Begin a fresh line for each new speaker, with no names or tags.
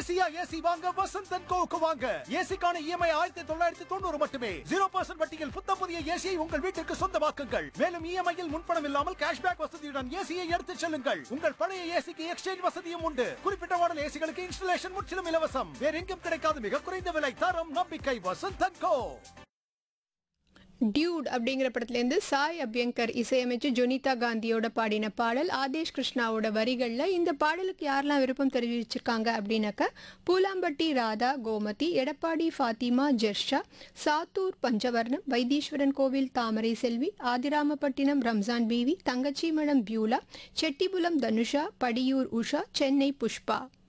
ஈஸியா ஏசி வாங்க வசந்தன் கோவுக்கு வாங்க ஏசிக்கான இஎம்ஐ ஆயிரத்தி தொள்ளாயிரத்தி தொண்ணூறு மட்டுமே ஜீரோ பர்சன்ட் வட்டியில் புத்த புதிய ஏசியை உங்கள் வீட்டிற்கு சொந்தமாக்குங்கள் மேலும் இஎம்ஐயில் முன்பணம் இல்லாமல் கேஷ்பேக் வசதியுடன் ஏசியை எடுத்துச் செல்லுங்கள் உங்கள் பழைய ஏசிக்கு எக்ஸ்சேஞ்ச் வசதியும் உண்டு குறிப்பிட்ட மாடல் ஏசிகளுக்கு இன்ஸ்டலேஷன் முற்றிலும் இலவசம் வேற எங்கும் கிடைக்காத மிக குறைந்த விலை தரம் நம்பிக்கை வசந்தன் கோ
டியூட் அப்படிங்கிற படத்துலேருந்து சாய் அபியங்கர் இசையமைச்சு ஜொனிதா காந்தியோட பாடின பாடல் ஆதேஷ் கிருஷ்ணாவோட வரிகளில் இந்த பாடலுக்கு யாரெல்லாம் விருப்பம் தெரிவிச்சிருக்காங்க அப்படின்னாக்க பூலாம்பட்டி ராதா கோமதி எடப்பாடி ஃபாத்திமா ஜெர்ஷா சாத்தூர் பஞ்சவர்ணம் வைத்தீஸ்வரன் கோவில் தாமரை செல்வி ஆதிராமப்பட்டினம் ரம்ஜான் பீவி தங்கச்சிமடம் பியூலா செட்டிபுலம் தனுஷா படியூர் உஷா சென்னை புஷ்பா